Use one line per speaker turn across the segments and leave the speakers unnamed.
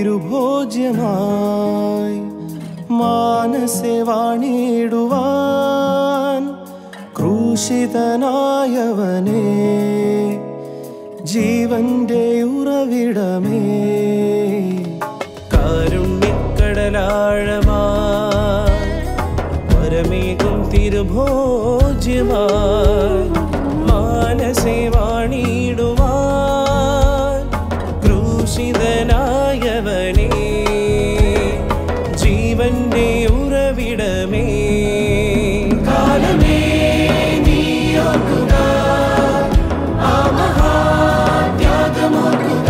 തിരുഭോജ്യമായി മാനസെ വാണിടുവാൻ ക്രൂശിതനായവനെ ജീവന്റെ ഉറവിടമേ കാരുണ്യക്കടലാഴമായി പരമേകും തിരുഭോജ്യമായി മാനസേ വാണിടുവാൻ ക്രൂശിതനായവനേ ജീവന്റെ ഉറവിടമേ കാലമേ നീ ഓർക്കുക ആ മഹാത്യാഗമോർക്കുക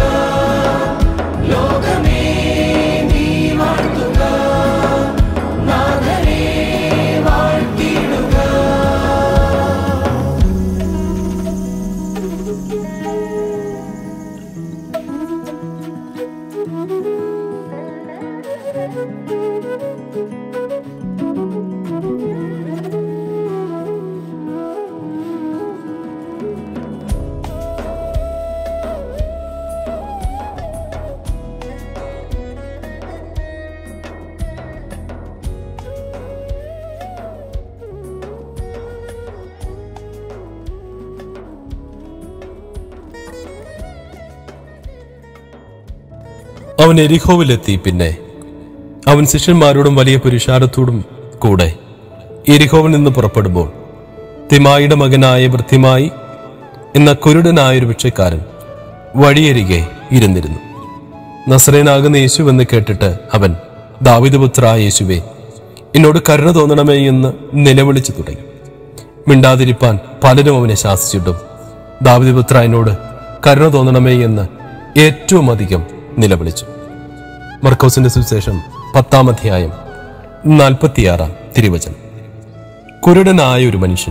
ലോകമേ നീ വാഴ്ത്തുക നാഥനെ വാഴ്ത്തിയിടുക
അവൻ എരിഹോവിലെത്തി പിന്നെ അവൻ ശിഷ്യന്മാരോടും വലിയ പുരുഷാരത്തോടും കൂടെ എരിഹോവിൽ നിന്ന് പുറപ്പെടുമ്പോൾ തിമായിയുടെ മകനായ വൃത്തിമായി എന്ന കുരുടനായൊരു ഭിക്ഷക്കാരൻ വഴിയരികെ ഇരുന്നിരുന്നു നസ്രേനാകുന്ന യേശു എന്ന് കേട്ടിട്ട് അവൻ ദാവിദ് പുത്ര യേശുവേ എന്നോട് കരുണ തോന്നണമേ എന്ന് നിലവിളിച്ചു തുടങ്ങി മിണ്ടാതിരിപ്പാൻ പലരും അവനെ ശാസിച്ചിട്ടും ദാവിദ് പുത്ര എന്നോട് കരുണ തോന്നണമേ എന്ന് ഏറ്റവും അധികം നിലവിളിച്ചു മർക്കോസിന്റെ സുവിശേഷം പത്താം അധ്യായം നാൽപ്പത്തിയാറാം തിരുവചനം കുരുടനായ ഒരു മനുഷ്യൻ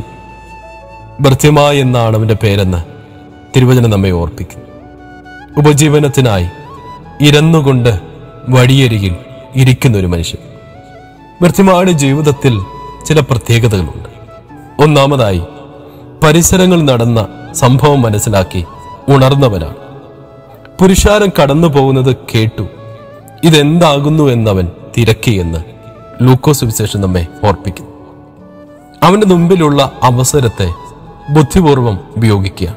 ഭൃത്യമായ എന്നാണ് അവന്റെ പേരെന്ന് തിരുവചനം നമ്മെ ഓർപ്പിക്കുന്നു ഉപജീവനത്തിനായി ഇരന്നുകൊണ്ട് വഴിയരികിൽ ഇരിക്കുന്ന ഒരു മനുഷ്യൻ ഭൃത്യമായുടെ ജീവിതത്തിൽ ചില പ്രത്യേകതകളുണ്ട് ഒന്നാമതായി പരിസരങ്ങൾ നടന്ന സംഭവം മനസ്സിലാക്കി ഉണർന്നവനാണ് പുരുഷാരം കടന്നു പോകുന്നത് കേട്ടു ഇതെന്താകുന്നു എന്നവൻ തിരക്കിയെന്ന് ലൂക്കോസ് വിശേഷം നമ്മെ ഓർപ്പിക്കുന്നു അവന്റെ മുമ്പിലുള്ള അവസരത്തെ ബുദ്ധിപൂർവം ഉപയോഗിക്കുക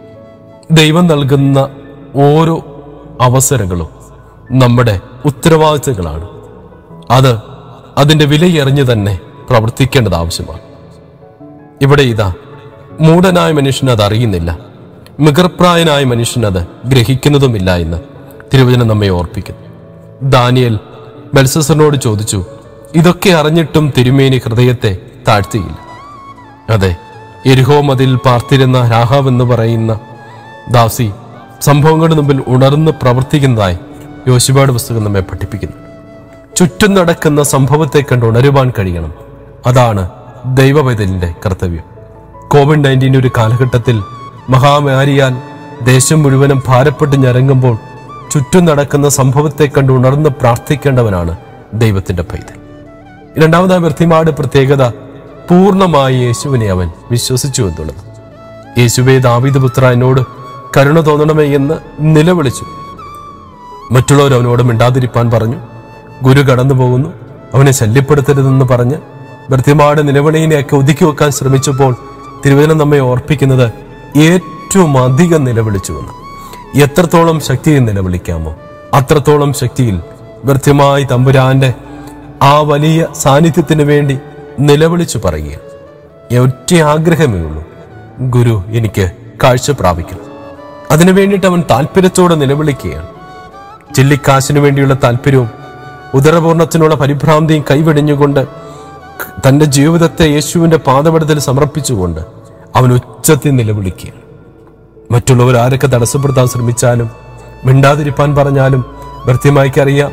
ദൈവം നൽകുന്ന ഓരോ അവസരങ്ങളും നമ്മുടെ ഉത്തരവാദിത്തങ്ങളാണ് അത് അതിന്റെ വിലയെറിഞ്ഞു തന്നെ പ്രവർത്തിക്കേണ്ടത് ആവശ്യമാണ് ഇവിടെ ഇതാ മൂഢനായ മനുഷ്യൻ അത് അറിയുന്നില്ല മികർപ്രായനായ മനുഷ്യൻ അത് ഗ്രഹിക്കുന്നതുമില്ല എന്ന് തിരുവചനം നമ്മെ ഓർപ്പിക്കുന്നു ദാനിയൽ ബൽസസറിനോട് ചോദിച്ചു ഇതൊക്കെ അറിഞ്ഞിട്ടും തിരുമേനി ഹൃദയത്തെ താഴ്ത്തിയില്ല അതെ എരിഹോ മതിൽ പാർത്തിരുന്ന രാഹാവ് എന്ന് പറയുന്ന ദാസി സംഭവങ്ങളുടെ മുമ്പിൽ ഉണർന്ന് പ്രവർത്തിക്കുന്നതായി യോശുപാട് പുസ്തകം നമ്മെ പഠിപ്പിക്കുന്നു ചുറ്റും നടക്കുന്ന സംഭവത്തെ കണ്ട് ഉണരുവാൻ കഴിയണം അതാണ് ദൈവപൈതലിന്റെ കർത്തവ്യം കോവിഡ് നയൻറ്റീൻ ഒരു കാലഘട്ടത്തിൽ മഹാമാരിയാൽ ദേശം മുഴുവനും ഭാരപ്പെട്ട് ഞരങ്ങുമ്പോൾ ചുറ്റും നടക്കുന്ന സംഭവത്തെ കണ്ട് ഉണർന്ന് പ്രാർത്ഥിക്കേണ്ടവനാണ് ദൈവത്തിന്റെ പൈതൽ രണ്ടാമതായി വൃത്തിമാട് പ്രത്യേകത പൂർണ്ണമായി യേശുവിനെ അവൻ വിശ്വസിച്ചു എന്നുള്ളത് യേശുവേ ദാവീദ് പുത്ര എന്നോട് കരുണ തോന്നണമേ എന്ന് നിലവിളിച്ചു മറ്റുള്ളവർ അവനോട് മിണ്ടാതിരിപ്പാൻ പറഞ്ഞു ഗുരു കടന്നു പോകുന്നു അവനെ ശല്യപ്പെടുത്തരുതെന്ന് പറഞ്ഞ് വൃത്തിമാട് നിലവിളിയിനെയൊക്കെ ഒതുക്കി വെക്കാൻ ശ്രമിച്ചപ്പോൾ തിരുവചനം നമ്മെ ഓർപ്പിക്കുന്നത് ഏറ്റവും അധികം നിലവിളിച്ചുവെന്ന് എത്രത്തോളം ശക്തിയിൽ നിലവിളിക്കാമോ അത്രത്തോളം ശക്തിയിൽ വൃത്യമായി തമ്പുരാന്റെ ആ വലിയ സാന്നിധ്യത്തിന് വേണ്ടി നിലവിളിച്ചു പറയുക ഒറ്റ ആഗ്രഹമേ ഉള്ളൂ ഗുരു എനിക്ക് കാഴ്ച പ്രാപിക്കണം അതിനു വേണ്ടിയിട്ട് അവൻ താല്പര്യത്തോടെ നിലവിളിക്കുകയാണ് ചില്ലിക്കാശിനു വേണ്ടിയുള്ള താല്പര്യവും ഉദരപൂർണത്തിനുള്ള പരിഭ്രാന്തിയും കൈവെടിഞ്ഞുകൊണ്ട് തന്റെ ജീവിതത്തെ യേശുവിന്റെ പാദപടത്തിൽ സമർപ്പിച്ചുകൊണ്ട് അവൻ ഉച്ചത്തിൽ നിലവിളിക്കുകയാണ് മറ്റുള്ളവർ ആരൊക്കെ തടസ്സപ്പെടുത്താൻ ശ്രമിച്ചാലും മിണ്ടാതിരിപ്പാൻ പറഞ്ഞാലും ഭൃത്യമായിക്കറിയാം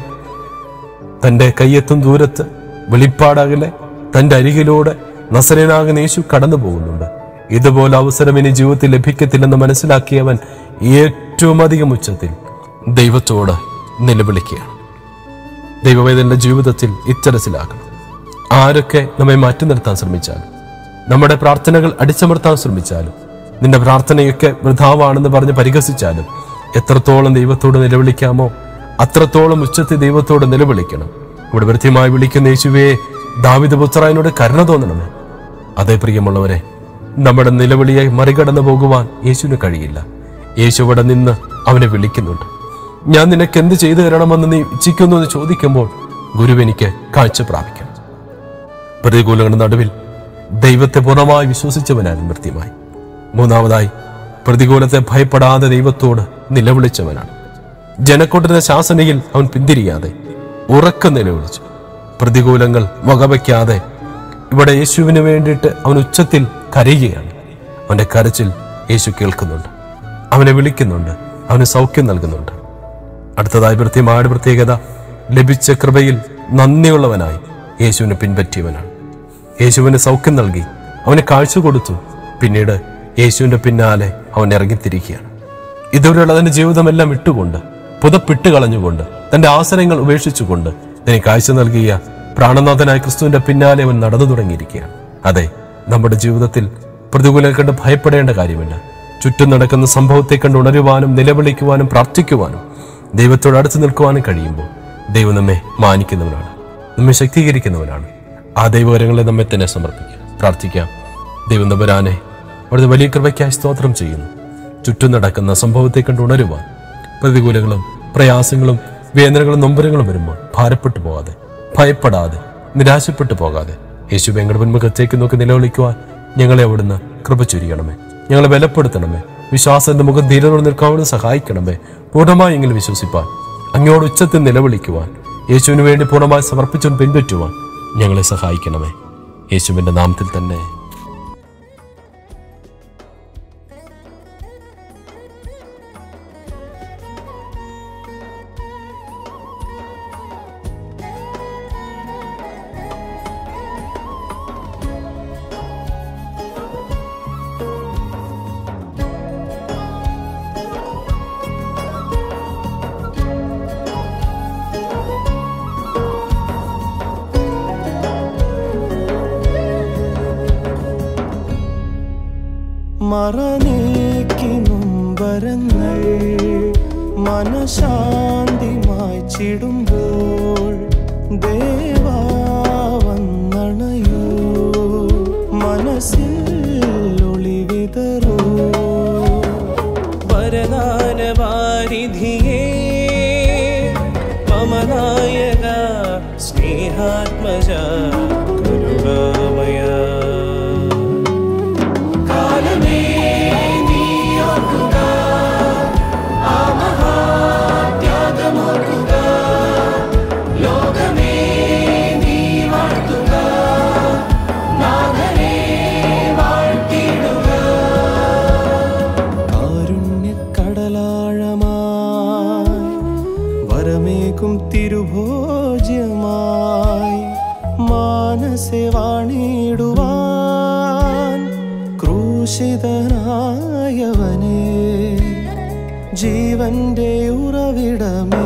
തന്റെ കയ്യെത്തും ദൂരത്ത് വെളിപ്പാടകലെ തന്റെ അരികിലൂടെ നസരനാകുന്ന യേശു കടന്നു പോകുന്നുണ്ട് ഇതുപോലെ അവസരം ഇനി ജീവിതത്തിൽ ലഭിക്കത്തില്ലെന്ന് മനസ്സിലാക്കിയവൻ ഏറ്റവും അധികം ഉച്ചത്തിൽ ദൈവത്തോട് നിലവിളിക്കുകയാണ് ദൈവവേദന്റെ ജീവിതത്തിൽ ഇത്തരത്തിലാക്കണം ആരൊക്കെ നമ്മെ മാറ്റി നിർത്താൻ ശ്രമിച്ചാലും നമ്മുടെ പ്രാർത്ഥനകൾ അടിച്ചമർത്താൻ ശ്രമിച്ചാലും നിന്റെ പ്രാർത്ഥനയൊക്കെ വൃഥാവാണെന്ന് പറഞ്ഞ് പരിഹസിച്ചാലും എത്രത്തോളം ദൈവത്തോട് നിലവിളിക്കാമോ അത്രത്തോളം ഉച്ചത്തിൽ ദൈവത്തോട് നിലവിളിക്കണം ഇവിടെ വൃത്തിയമായി വിളിക്കുന്ന യേശുവേ ദാവിദ പുത്രായനോട് കരുണ തോന്നണമേ അതേ പ്രിയമുള്ളവരെ നമ്മുടെ നിലവിളിയെ മറികടന്നു പോകുവാൻ യേശുവിന് കഴിയില്ല യേശു ഇവിടെ നിന്ന് അവനെ വിളിക്കുന്നുണ്ട് ഞാൻ നിനക്ക് എന്ത് ചെയ്തു തരണമെന്ന് നീ ഇച്ഛിക്കുന്നു എന്ന് ചോദിക്കുമ്പോൾ ഗുരു എനിക്ക് കാഴ്ച പ്രാപിക്കണം പ്രതികൂലങ്ങളുടെ നടുവിൽ ദൈവത്തെ പൂർണ്ണമായി വിശ്വസിച്ചവനാണ് മൃത്യമായി മൂന്നാമതായി പ്രതികൂലത്തെ ഭയപ്പെടാതെ ദൈവത്തോട് നിലവിളിച്ചവനാണ് ജനക്കൂട്ടത്തിന്റെ ശാസനയിൽ അവൻ പിന്തിരിയാതെ ഉറക്കം നിലവിളിച്ചു പ്രതികൂലങ്ങൾ വകവയ്ക്കാതെ ഇവിടെ യേശുവിന് വേണ്ടിയിട്ട് അവൻ ഉച്ചത്തിൽ കരയുകയാണ് അവന്റെ കരച്ചിൽ യേശു കേൾക്കുന്നുണ്ട് അവനെ വിളിക്കുന്നുണ്ട് അവന് സൗഖ്യം നൽകുന്നുണ്ട് അടുത്തതായി കൃത്യമായ പ്രത്യേകത ലഭിച്ച കൃപയിൽ നന്ദിയുള്ളവനായി യേശുവിനെ പിൻപറ്റിയവനാണ് യേശുവിന് സൗഖ്യം നൽകി അവന് കാഴ്ച കൊടുത്തു പിന്നീട് യേശുവിന്റെ പിന്നാലെ അവൻ ഇറങ്ങിത്തിരിക്കുകയാണ് ഇതുവരെയുള്ള തന്റെ ജീവിതമെല്ലാം ഇട്ടുകൊണ്ട് പുതപ്പിട്ട് കളഞ്ഞുകൊണ്ട് തന്റെ ആസനങ്ങൾ ഉപേക്ഷിച്ചുകൊണ്ട് ഇതിനെ കാഴ്ച നൽകിയ പ്രാണനാഥനായ ക്രിസ്തുവിന്റെ പിന്നാലെ അവൻ നടന്നു തുടങ്ങിയിരിക്കുകയാണ് അതെ നമ്മുടെ ജീവിതത്തിൽ പ്രതികൂലം കണ്ട് ഭയപ്പെടേണ്ട കാര്യമില്ല ചുറ്റും നടക്കുന്ന സംഭവത്തെ കണ്ട് ഉണരുവാനും നിലവിളിക്കുവാനും പ്രാർത്ഥിക്കുവാനും ദൈവത്തോട് അടുത്ത് നിൽക്കുവാനും കഴിയുമ്പോൾ ദൈവം നമ്മെ മാനിക്കുന്നവനാണ് നമ്മെ ശക്തീകരിക്കുന്നവനാണ് ആ ദൈവകരങ്ങളെ നമ്മെ തന്നെ സമർപ്പിക്കാം പ്രാർത്ഥിക്കാം ദൈവം നമ്പരാനെ അവിടുത്തെ വലിയ കൃപയ്ക്കായി സ്തോത്രം ചെയ്യുന്നു ചുറ്റും നടക്കുന്ന സംഭവത്തെ കണ്ട് ഉണരുവാൻ പ്രതികൂലങ്ങളും പ്രയാസങ്ങളും വേദനകളും നൊമ്പരങ്ങളും വരുമ്പോൾ ഭാരപ്പെട്ടു പോകാതെ ഭയപ്പെടാതെ നിരാശപ്പെട്ടു പോകാതെ യേശു ഞങ്ങളുടെ മുൻമുഖത്തേക്ക് നോക്കി നിലവിളിക്കുവാൻ ഞങ്ങളെ അവിടുന്ന് കൃപ ചൊരിയണമേ ഞങ്ങളെ ബലപ്പെടുത്തണമേ വിശ്വാസത്തിന്റെ മുഖം ധീരതയോടെ നിൽക്കാവുന്ന സഹായിക്കണമേ പൂർണ്ണമായി എങ്കിലും വിശ്വസിപ്പാൻ അങ്ങയോട് ഉച്ചത്തിൽ നിലവിളിക്കുവാൻ യേശുവിന് വേണ്ടി പൂർണ്ണമായി സമർപ്പിച്ചുകൊണ്ട് പിൻപറ്റുവാൻ ഞങ്ങളെ സഹായിക്കണമേ യേശുവിന്റെ നാമത്തിൽ തന്നെ
മറനീക്കി മുമ്പരങ്ങൾ മനശാന്തി മായ്ച്ചിടുമ്പോൾ ദേവാ വന്നണയൂ മനസ്സിൽ ഒളിവിതറൂ വരദാനവാരിധിയേ മമനായക സ്നേഹാത്മജ കരുണാമയ കാലമേ നീ ഓർക്കുക ആ മഹാത്യാഗമോർക്കുക ലോകമേ നീ വാഴ്ത്തുക നാഥനെ വാഴ്ത്തിടുക കാരുണ്യക്കടലാഴമായി വരമേകും തിരുഭോജ്യമായി മാനസെ വാണിടുവാൻ ക്രൂശിതനായവനെ ജീവന്റെ ഉറവിടമേ